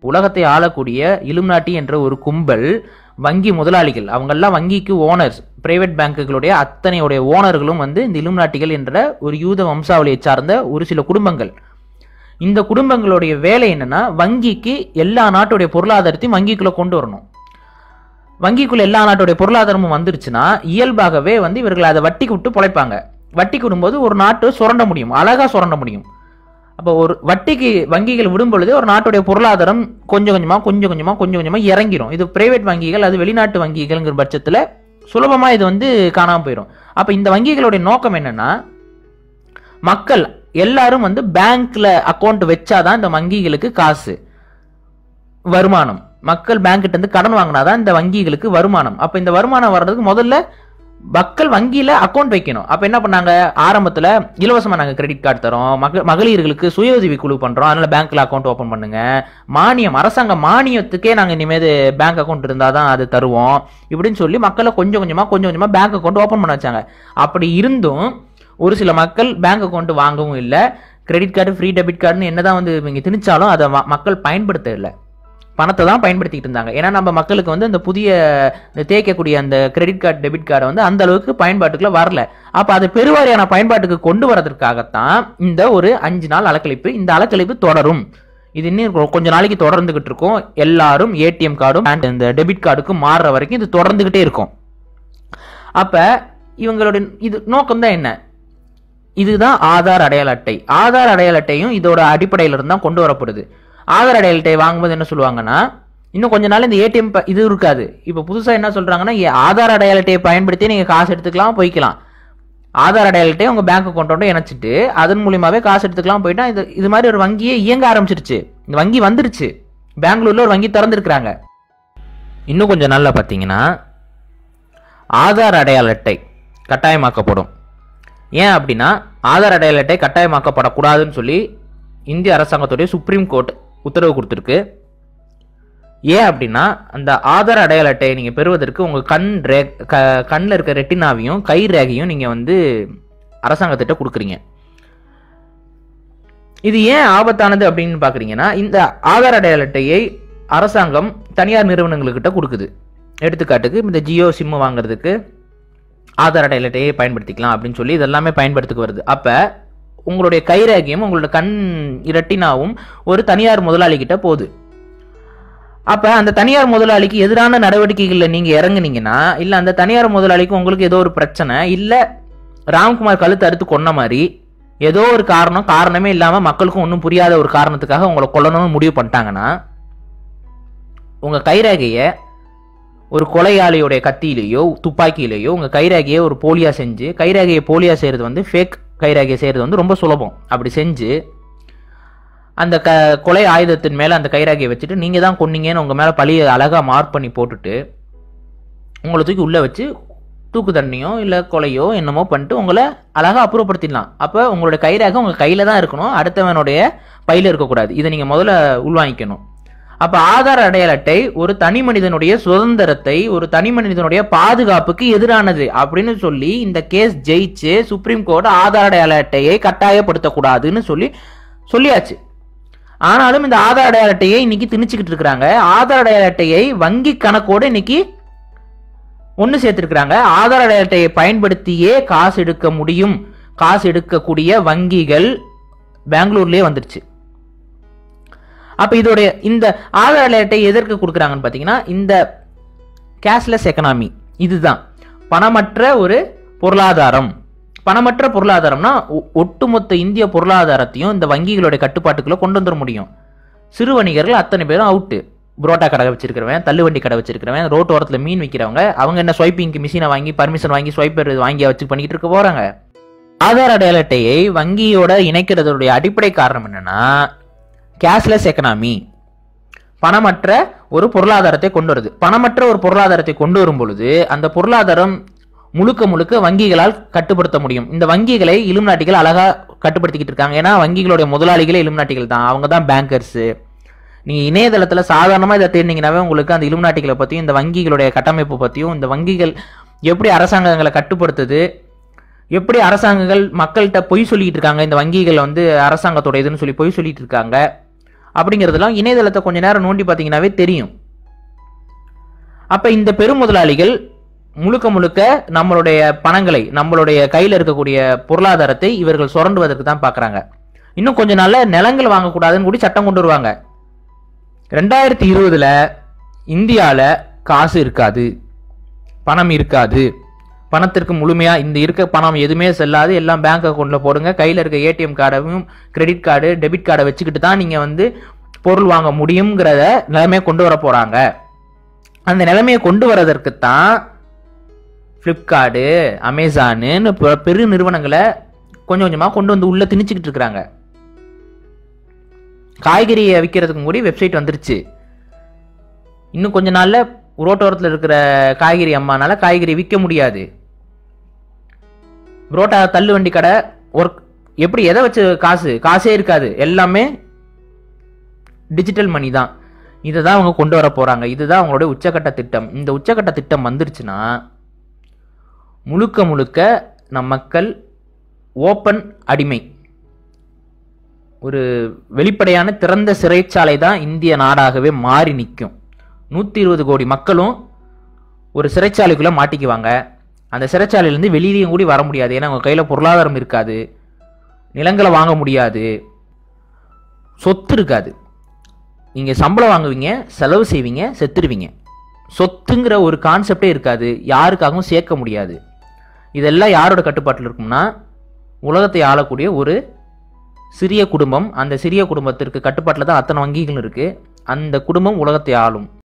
உலகத்தை ஆளக்கூடிய இலுமினாட்டி என்ற ஒரு கும்பல் வங்கி முதலாளிகள் அவங்கெல்லாம் வங்கிக்கு ஓனர்ஸ் பிரைவேட் பேங்குகளுடைய அத்தனையுடைய ஓனர்களும் வந்து இந்த இலுமினாட்டிகள் என்ற ஒரு யூத வம்சாவளியை சார்ந்த ஒரு சில குடும்பங்கள் இந்த குடும்பங்களுடைய வேலை என்னன்னா வங்கிக்கு எல்லா நாட்டுடைய பொருளாதாரத்தையும் வங்கிக்குள்ள கொண்டு வரணும் வங்கிக்குள்ள எல்லா நாட்டுடைய பொருளாதாரமும் வந்துருச்சுன்னா இயல்பாகவே வந்து இவர்கள் அதை வட்டிக்கு விட்டு பொழைப்பாங்க வட்டிக்கு விடும்போது ஒரு நாட்டு சுரண்ட முடியும் அழகா சுரண்ட முடியும் அப்போ ஒரு வட்டிக்கு வங்கிகள் விடும் பொழுது ஒரு நாட்டுடைய பொருளாதாரம் கொஞ்சம் கொஞ்சமா கொஞ்சம் கொஞ்சமா கொஞ்சம் கொஞ்சமா இறங்கிரும் இது பிரைவேட் வங்கிகள் அது வெளிநாட்டு வங்கிகள்ங்கிற பட்சத்துல சுலபமா இது வந்து காணாம போயிடும் அப்ப இந்த வங்கிகளுடைய நோக்கம் என்னன்னா மக்கள் எல்லாரும் வந்து பேங்க்ல அக்கௌண்ட் வச்சாதான் இந்த வங்கிகளுக்கு காசு வருமானம் மக்கள் பேங்க்கிட்ட இருந்து கடன் வாங்கினாதான் இந்த வங்கிகளுக்கு வருமானம் அப்ப இந்த வருமானம் வர்றதுக்கு முதல்ல மக்கள் வங்கியில அக்கௌண்ட் வைக்கணும் அப்ப என்ன பண்ணாங்க ஆரம்பத்துல இலவசமா நாங்க கிரெடிட் கார்டு தரோம் மக மகளிர்களுக்கு சுய உதவி குழு பண்றோம் அதனால பேங்க்ல அக்கௌண்ட் ஓபன் பண்ணுங்க மானியம் அரசாங்க மானியத்துக்கே நாங்க இனிமேல் பேங்க் அக்கௌண்ட் இருந்தாதான் அது தருவோம் இப்படின்னு சொல்லி மக்களை கொஞ்சம் கொஞ்சமா கொஞ்சம் கொஞ்சமா பேங்க் அக்கௌண்ட் ஓபன் பண்ண வச்சாங்க அப்படி இருந்தும் ஒரு சில மக்கள் பேங்க் அக்கௌண்ட் வாங்கவும் இல்லை கிரெடிட் கார்டு ஃப்ரீ டெபிட் கார்டுன்னு என்னதான் வந்து இவங்க திணிச்சாலும் அதை ம- மக்கள் பயன்படுத்த இல்லை பணத்தை தான் பயன்படுத்திக்கிட்டு இருந்தாங்க ஏன்னா நம்ம மக்களுக்கு வந்து அந்த புதிய இந்த தேய்க்கக்கூடிய அந்த கிரெடிட் கார்டு டெபிட் கார்டை வந்து அந்த அளவுக்கு பயன்பாட்டுக்குள்ள வரல அப்ப அது பெருவாரியான பயன்பாட்டுக்கு கொண்டு வரதற்காகத்தான் இந்த ஒரு அஞ்சு நாள் அலக்கழிப்பு இந்த அலக்கழிப்பு தொடரும் இது இன்னும் கொ- கொஞ்ச நாளைக்கு தொடர்ந்துகிட்டு இருக்கும் எல்லாரும் ஏடிஎம் கார்டும் and இந்த டெபிட் கார்டுக்கும் மாறுற வரைக்கும் இது தொடர்ந்துகிட்டே இருக்கும் அப்ப இவங்களுடைய இது நோக்கம் தான் என்ன இதுதான் ஆதார் அடையாள அட்டை ஆதார் அடையாள அட்டையும் இதோட அடிப்படையில இருந்து தான் கொண்டு வரப்படுது ஆதார் அடையாள அட்டை வாங்கும்போது என்ன சொல்லுவாங்கன்னா இன்னும் கொஞ்ச நாள் இந்த ஏடிஎம் இது இருக்காது இப்போ புதுசா என்ன சொல்றாங்கன்னா ஏ- ஆதார் அடையாள அட்டையை பயன்படுத்தி நீங்க காசு எடுத்துக்கலாம் போய்க்கலாம் ஆதார் அடையாள அட்டையை உங்க பேங்க் அக்கௌண்ட்டோட இணைச்சிட்டு அதன் மூலியமாவே காசு எடுத்துக்கலாம் போயிட்டா இது இது மாதிரி ஒரு வங்கியே இயங்க ஆரம்பிச்சிருச்சு இந்த வங்கி வந்துருச்சு பெங்களூர்ல ஒரு வங்கி திறந்திருக்கிறாங்க இன்னும் கொஞ்சம் நாள்ல பார்த்தீங்கன்னா ஆதார் அடையாள அட்டை கட்டாயமாக்கப்படும் ஏன் அப்படின்னா ஆதார் அடையாள அட்டை கட்டாயமாக்கப்படக்கூடாதுன்னு சொல்லி இந்திய அரசாங்கத்துடைய சுப்ரீம் கோர்ட் உத்தரவு கொடுத்துருக்கு ஏன் அப்படின்னா அந்த ஆதார் அடையாள அட்டையை நீங்கள் பெறுவதற்கு உங்கள் கண் ரே க கண்ணில் இருக்க ரெட்டினாவையும் கை ரேகையும் நீங்கள் வந்து அரசாங்கத்திட்ட கொடுக்குறீங்க இது ஏன் ஆபத்தானது அப்படின்னு பார்க்குறீங்கன்னா இந்த ஆதார் அடையாள அட்டையை அரசாங்கம் தனியார் நிறுவனங்கள்கிட்ட கொடுக்குது எடுத்துக்காட்டுக்கு இந்த ஜியோ சிம்மு வாங்குறதுக்கு ஆதார் அடையாள அட்டையை பயன்படுத்திக்கலாம் அப்படின்னு சொல்லி இதெல்லாமே பயன்படுத்திக்கு வருது அப்போ உங்களுடைய கைரேகையும் உங்களோட கண் இரட்டினாவும் ஒரு தனியார் முதலாளி கிட்ட போகுது அப்ப அந்த தனியார் முதலாளிக்கு எதிரான நடவடிக்கைகள்ல நீங்க இறங்குனீங்கன்னா இல்ல அந்த தனியார் முதலாளிக்கு உங்களுக்கு ஏதோ ஒரு பிரச்சனை இல்ல ராம்குமார் கழுத்து அறுத்து கொன்ன மாதிரி ஏதோ ஒரு காரணம் காரணமே இல்லாம மக்களுக்கும் ஒன்றும் புரியாத ஒரு காரணத்துக்காக உங்களை கொல்லணும்னு முடிவு பண்ணிட்டாங்கன்னா உங்க கைரேகைய ஒரு கொலையாளியுடைய கத்தியிலேயோ துப்பாக்கியிலேயோ உங்க கைரேகையை ஒரு போலியா செஞ்சு கைரேகையை போலியா செய்யறது வந்து ஃபேக் கைரேகையை செய்யறது வந்து ரொம்ப சுலபம் அப்படி செஞ்சு அந்த க கொலை ஆயுதத்தின் மேல அந்த கைராகியை வச்சுட்டு நீங்க தான் கொன்னீங்கன்னு உங்க மேல பழிய அழகா மார்க் பண்ணி போட்டுட்டு உங்களை தூக்கி உள்ள வச்சு தூக்கு தண்டனையோ இல்ல கொலையோ என்னமோ பண்ணிட்டு உங்களை அழகா அப்புறப்படுத்திடலாம் அப்ப உங்களோட கைராக உங்க கையில தான் இருக்கணும் அடுத்தவனுடைய பையில இருக்கக்கூடாது இதை நீங்க முதல்ல உள்வாங்கிக்கணும் அப்ப ஆதார் அடையாள அட்டை ஒரு தனி மனிதனுடைய சுதந்திரத்தை ஒரு தனி மனிதனுடைய பாதுகாப்புக்கு எதிரானது அப்படின்னு சொல்லி இந்த கேஸ் ஜெயிச்சு சுப்ரீம் கோர்ட் ஆதார் அடையாள அட்டையை கட்டாயப்படுத்தக்கூடாதுன்னு சொல்லி சொல்லியாச்சு ஆனாலும் இந்த ஆதார் அடையாள அட்டையை இன்னைக்கு திணிச்சுக்கிட்டு இருக்கிறாங்க ஆதார் அடையாள அட்டையை வங்கி கணக்கோடு இன்னைக்கு ஒன்று சேர்த்திருக்கிறாங்க ஆதார் அடையாள அட்டையை பயன்படுத்தியே காசு எடுக்க முடியும் காசு எடுக்கக்கூடிய வங்கிகள் பெங்களூர்லயே வந்துருச்சு அப்ப இதோடைய இந்த ஆதார் அடையாள அட்டை எதற்கு கொடுக்குறாங்கன்னு பார்த்தீங்கன்னா இந்த கேஷ்லெஸ் எக்கனாமி இதுதான் பணமற்ற ஒரு பொருளாதாரம் பணமற்ற பொருளாதாரம்னா ஒ- ஒட்டுமொத்த இந்திய பொருளாதாரத்தையும் இந்த வங்கிகளுடைய கட்டுப்பாட்டுக்குள்ள கொண்டு வந்துட முடியும் சிறு வணிகர்கள் அத்தனை பேரும் அவுட்டு புரோட்டா கடை வச்சிருக்கிறவன் தள்ளுவண்டி கடை வச்சிருக்கிறவன் ரோட்டு ஓரத்தில் மீன் விற்கிறவங்க அவங்க என்ன ஸ்வைப்பிங்க்கு மிஷினை வாங்கி பர்மிஷன் வாங்கி ஸ்வைப்பர் வாங்கி வச்சு பண்ணிக்கிட்டு இருக்க போறாங்க ஆதார் அடையாள அட்டையை வங்கியோட இணைக்கிறதுடைய அடிப்படை காரணம் என்னன்னா கேஷ்லெஸ் எக்கனாமி பணமற்ற ஒரு பொருளாதாரத்தை கொண்டு வருது பணமற்ற ஒரு பொருளாதாரத்தை கொண்டு வரும் பொழுது அந்த பொருளாதாரம் முழுக்க முழுக்க வங்கிகளால் கட்டுப்படுத்த முடியும் இந்த வங்கிகளை இலுமினாட்டிகள் அழகா கட்டுப்படுத்திக்கிட்டு இருக்காங்க ஏன்னா வங்கிகளுடைய முதலாளிகளே இலுமினாட்டிகள் தான் அவங்க தான் பேங்கர்ஸ் நீங்க இணையதளத்துல சாதாரணமா இதை தேடினீங்கன்னாவே உங்களுக்கு அந்த இலுமினாட்டிகளை பத்தியும் இந்த வங்கிகளுடைய கட்டமைப்பு பத்தியும் இந்த வங்கிகள் எப்படி அரசாங்கங்களை கட்டுப்படுத்துது எப்படி அரசாங்கங்கள் மக்கள்கிட்ட பொய் சொல்லிட்டு இருக்காங்க இந்த வங்கிகள் வந்து அரசாங்கத்தோட இதுன்னு சொல்லி பொய் சொல்லிட்டு இருக்காங்க அப்படிங்கிறதெல்லாம் இணையதளத்தை கொஞ்ச நேரம் நோண்டி பார்த்தீங்கன்னாவே தெரியும் அப்ப இந்த பெருமுதலாளிகள் முழுக்க முழுக்க நம்மளுடைய பணங்களை நம்மளுடைய கையில் இருக்கக்கூடிய பொருளாதாரத்தை இவர்கள் சுரண்டுவதற்கு தான் பார்க்கறாங்க இன்னும் கொஞ்ச நாள்ல நிலங்கள் வாங்கக்கூடாதுன்னு கூடி சட்டம் கொண்டு வருவாங்க ரெண்டாயிரத்தி இருபதுல இந்தியால காசு இருக்காது பணம் இருக்காது பணத்திற்கு முழுமையா இந்த இருக்க பணம் எதுவுமே செல்லாது எல்லாம் பேங்க் அக்கௌண்ட்ல போடுங்க கையில இருக்க ஏடிஎம் கார்டையும் கிரெடிட் கார்டு டெபிட் கார்டை வச்சுக்கிட்டு தான் நீங்க வந்து பொருள் வாங்க முடியுங்கிறத நிலைமையை கொண்டு வர போறாங்க அந்த நிலைமையை கொண்டு வரதற்கு தான் ஃப்ளிப்கார்டு அமேசானுன்னு பெ- பெரு நிறுவனங்களை கொஞ்சம் கொஞ்சமாக கொண்டு வந்து உள்ள திணிச்சுக்கிட்டு இருக்கிறாங்க காய்கறியை விற்கிறதுக்கும் கூட வெப்சைட் வந்துருச்சு இன்னும் கொஞ்ச நாள்ல ரோட்டோரத்தில் இருக்கிற காய்கறி அம்மானால காய்கறி விற்க முடியாது புரோட்டா தள்ளு வண்டி கடை ஒர்க் எப்படி எதை வச்சு காசு காசே இருக்காது எல்லாமே டிஜிட்டல் மணி தான் இதை தான் அவங்க கொண்டு வர போறாங்க இதுதான் அவங்களுடைய உச்சக்கட்ட திட்டம் இந்த உச்சக்கட்ட திட்டம் வந்துருச்சுன்னா முழுக்க முழுக்க நம் மக்கள் ஓப்பன் அடிமை ஒரு வெளிப்படையான திறந்த சிறைச்சாலை தான் இந்திய நாடாகவே மாறி நிற்கும் நூற்றி இருபது கோடி மக்களும் ஒரு சிறைச்சாலைக்குள்ளே மாட்டிக்குவாங்க அந்த சிறைச்சாலையிலேருந்து வெளியிலையும் கூடி வர முடியாது ஏன்னா அவங்க கையில் பொருளாதாரம் இருக்காது நிலங்களை வாங்க முடியாது சொத்து இருக்காது நீங்கள் சம்பளம் வாங்குவீங்க செலவு செய்வீங்க செத்துருவீங்க சொத்துங்கிற ஒரு கான்செப்டே இருக்காது யாருக்காகவும் சேர்க்க முடியாது இதெல்லாம் யாரோட கட்டுப்பாட்டில் இருக்கும்னா உலகத்தை ஆளக்கூடிய ஒரு சிறிய குடும்பம் அந்த சிறிய குடும்பத்திற்கு கட்டுப்பாட்டில் தான் அத்தனை வங்கிகள் இருக்குது அந்த குடும்பம் உலகத்தை ஆளும்